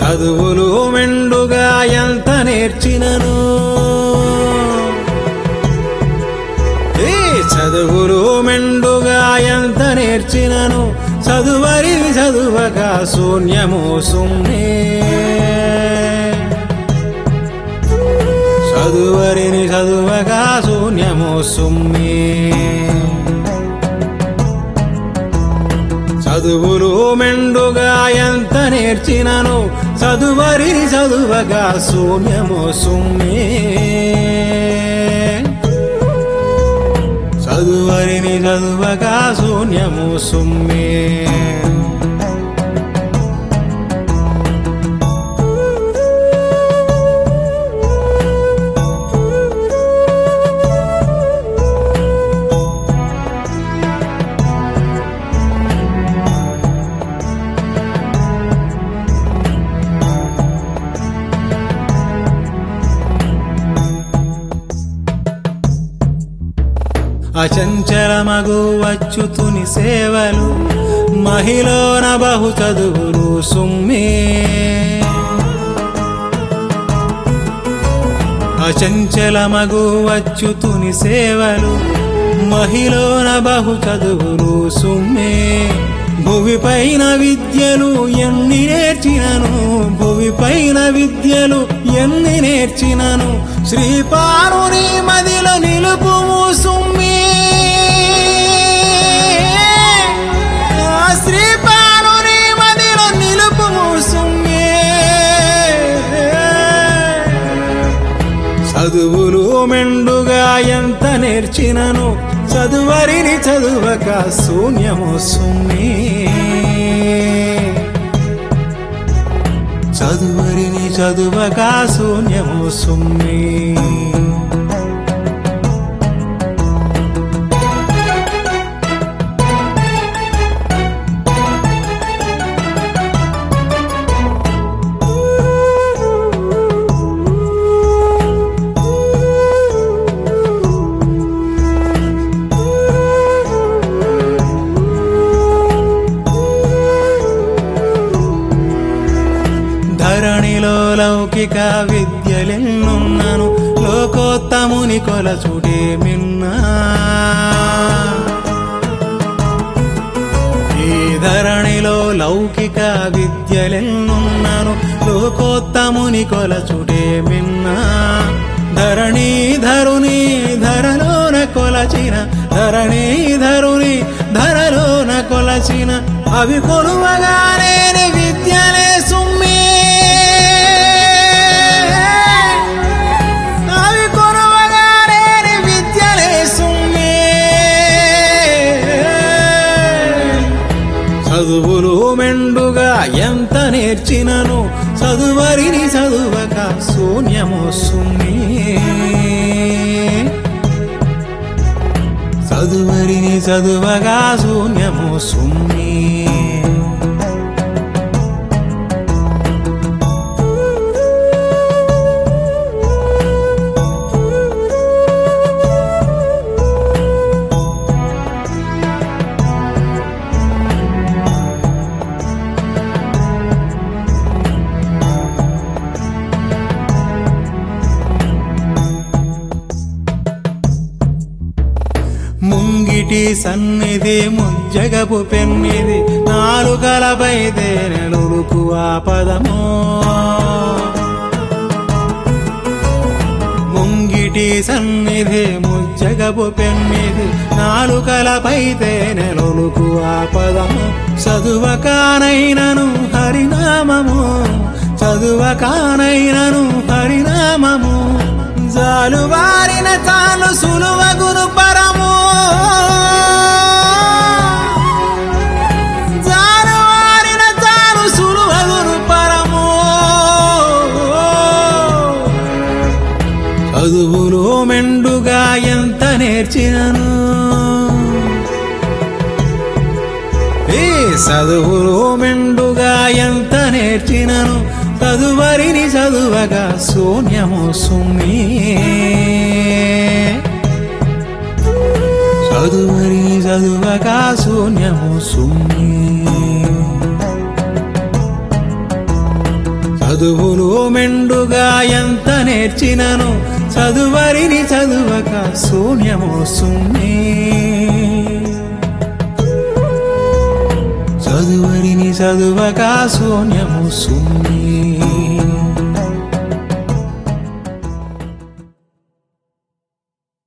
చదువులు మెండుగా ఎంత నేర్చినను ఈ చదువులు మెండుగా ఎంత నేర్చినను చదువరి చదువగా శూన్యము సుమ్నే చదువరిని చదువగా శూన్యము సుమ్మే చదువులు మెండుగా ఎంత నేర్చినను చదువరిని చదువగా శూన్యము సుమ్మే చదువరిని చదువగా శూన్యము సుమ్మే అచంచలమగు వచ్చుతుని సేవలు మహిళన బహు చదువులు సుమ్మే అచంచలమగు వచ్చుతుని సేవలు మహిళన బహు చదువులు సుమ్మే భువి పైన విద్యలు ఎన్ని నేర్చినను భువి పైన విద్యలు ఎన్ని నేర్చినను శ్రీపారుని మదిలో నిలుపుము సుమ్మే ఆ శ్రీపారుని మదిలో నిలుపుము సుమ్మే చదువులు మెండుగా ఎంత నేర్చినను చదువరిని చదువక శూన్యము సుమ్మే చదువరిని చదువక శూన్యము సుమ్మే ధరణిలో లౌకిక విద్యలెన్నున్నాను లోకోత్తముని కొలచుడే మిన్నా ఈ ధరణిలో లౌకిక విద్యలెన్నున్నాను లోకోత్తముని కొలచుడే మిన్నా ధరణీధరుని ధరలోన కొలచిన ధరణీధరుని ధరలోన కొలచిన అవి కొలువగానే విద్యలే సుమ్మే అవి కొలువగానే విద్యలే సుమ్మే చదువులు మెండుగా ఎంత నేర్చినను చదువరిని చదువక శూన్యము సుమ్మే చదువరిని చదువగా శూన్యము సుమ్మే ముంగిటి సన్నిధి ముజ్జగపు పెన్నిది నాలుగలపై తేనెలురుకు ఆపదము ముంగిటి సన్నిధి ముజ్జగపు పెన్నిది నాలుకలపై తేనెలురుకు ఆపదము చదువకానైనను హరినామము చదువకానైనను హరినామము జాలువారిన తాను సులువగును పరము జాలువారిన తాను సులువగును పరము చదువులో మెండుగా ఎంత నేర్చినను ఏ చదువులో మెండుగా ఎంత నేర్చినను చదువరిని చదువగా శూన్యము సుమ్మే చదువరిని చదువగా శూన్యము సుమ్మే చదువులు మెండుగా ఎంత నేర్చినను చదువరిని చదువక శూన్యము సున్నే చదువరిని చదువక శూన్యము సున్నే